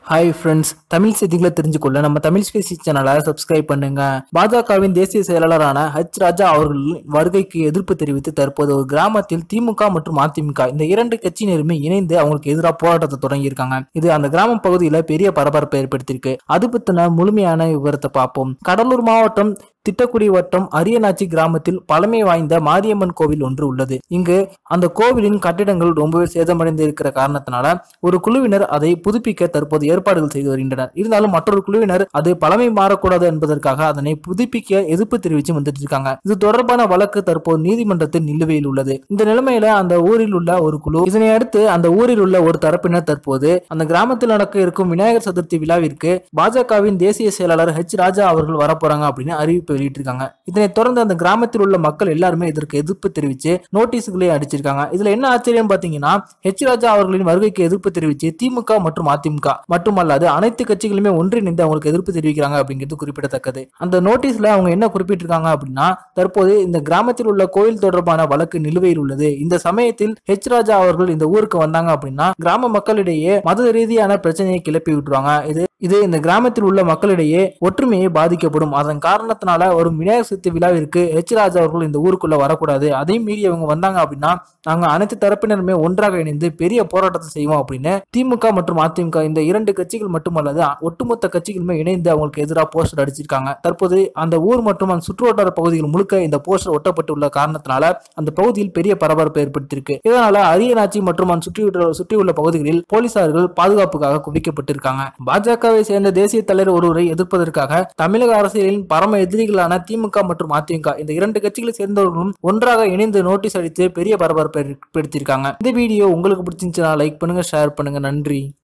hi friends Tamil செய்திகளை தெரிஞ்சுக்கொள்ள நம்ம Tamil Spacey சேனலை சப்ஸ்கிரைப் பண்ணுங்க பாஜகவின் தேசிய செயலாளரான ஹச் ராஜா அவர்களின் வருகைக்கு எதிர்ப்பு தெரிவித்து தற்போது ஒரு கிராமத்தில் திமுக மற்றும் அதிமுக இந்த இரண்டு கட்சியினருமே இணைந்து அவங்களுக்கு எதிராக போராட்டத்தை தொடங்கியிருக்காங்க இது அந்த கிராம பகுதியில பெரிய பரபரப்பை ஏற்படுத்தியிருக்கு அது பத்தின முழுமையான விவரத்தை பார்ப்போம் கடலூர் மாவட்டம் திட்டக்குடி வட்டம் அரியநாச்சி கிராமத்தில் பழமை வாய்ந்த மாரியம்மன் கோவில் ஒன்று உள்ளது இங்கு அந்த கோவிலின் கட்டிடங்கள் ரொம்பவே சேதமடைந்து இருக்கிற காரணத்தினால ஒரு குழுவினர் அதை புதுப்பிக்க தற்போது ஏற்பாடுகள் செய்து வருகின்றனர் இருந்தாலும் மற்றொரு குழுவினர் அது பழமை மாறக்கூடாது என்பதற்காக அதனை புதுப்பிக்க எதிர்ப்பு தெரிவித்து வந்துட்டு இருக்காங்க இது தொடர்பான வழக்கு தற்போது நீதிமன்றத்தில் நிலுவையில் உள்ளது இந்த நிலைமையில அந்த ஊரில் உள்ள ஒரு குழு இதனை அடுத்து அந்த ஊரில் உள்ள ஒரு தரப்பினர் தற்போது அந்த கிராமத்தில் நடக்க இருக்கும் விநாயகர் சதுர்த்தி விழாவிற்கு பாஜகவின் தேசிய செயலாளர் ஹெச் ராஜா அவர்கள் வரப்போறாங்க அப்படின்னு அறிவிப்பு வெளியிட்டிருக்காங்க இதனைத் தொடர்ந்து அந்த கிராமத்தில் உள்ள மக்கள் எல்லாருமே இதற்கு எதிர்ப்பு தெரிவித்து நோட்டீஸ்களே அடிச்சிருக்காங்க இதுல என்ன ஆச்சரியம் பாத்தீங்கன்னா ஹெச் ராஜா அவர்களின் வருகைக்கு எதிர்ப்பு தெரிவித்து திமுக மற்றும் அதிமுக மட்டுமல்லாது அனைத்து கட்சிகளுமே ஒன்றிணைந்து அவங்களுக்கு எதிர்ப்பு தெரிவிக்கிறாங்க அப்படிங்கிறது குறிப்பிடத்தக்கது அந்த நோட்டீஸ்ல அவங்க என்ன குறிப்பிட்டிருக்காங்க அப்படின்னா தற்போது இந்த கிராமத்தில் உள்ள கோயில் தொடர்பான வழக்கு நிலுவையில் உள்ளது இந்த சமயத்தில் ஹெச் ராஜா அவர்கள் இந்த ஊருக்கு வந்தாங்க அப்படின்னா கிராம மக்களிடையே மத ரீதியான பிரச்சனையை கிளப்பி விட்டுருவாங்க இது இது இந்த கிராமத்தில் உள்ள மக்களிடையே ஒற்றுமையை பாதிக்கப்படும் அதன் காரணத்தினால வரும் விநாயகர் சதுர்த்தி விழாவிற்கு ஹெச் ராஜா அவர்கள் இந்த ஊருக்குள்ள வரக்கூடாது அதையும் மீறி அவங்க வந்தாங்க அப்படின்னா நாங்க அனைத்து தரப்பினருமே ஒன்றாக இணைந்து பெரிய போராட்டத்தை செய்வோம் அப்படின்னு திமுக மற்றும் அதிமுக இந்த இரண்டு கட்சிகள் மட்டுமல்லாது ஒட்டுமொத்த கட்சிகளுமே இணைந்து அவங்களுக்கு எதிராக போஸ்டர் அடிச்சிருக்காங்க தற்போது அந்த ஊர் மற்றும் அந்த சுற்றுவட்டார பகுதிகள் முழுக்க இந்த போஸ்டர் ஒட்டப்பட்டுள்ள காரணத்தினால அந்த பகுதியில் பெரிய பரபரப்பு ஏற்படுத்தியிருக்கு இதனால அரியநாச்சி மற்றும் அந்த சுற்றியுள்ள சுற்றியுள்ள பகுதிகளில் போலீசார்கள் பாதுகாப்புக்காக குவிக்கப்பட்டிருக்காங்க பாஜகவை சேர்ந்த தேசிய தலைவர் ஒருவரை எதிர்ப்பதற்காக தமிழக அரசியலின் பரம எதிரிகளான திமுக மற்றும் அதிமுக இந்த இரண்டு கட்சிகளை சேர்ந்தவர்களும் ஒன்றாக இணைந்து நோட்டீஸ் அடித்து பெரிய பரபரப்பை ஏற்படுத்தியிருக்காங்க இந்த வீடியோ உங்களுக்கு பிடிச்சிருந்துச்சுன்னா லைக் பண்ணுங்க ஷேர் பண்ணுங்க நன்றி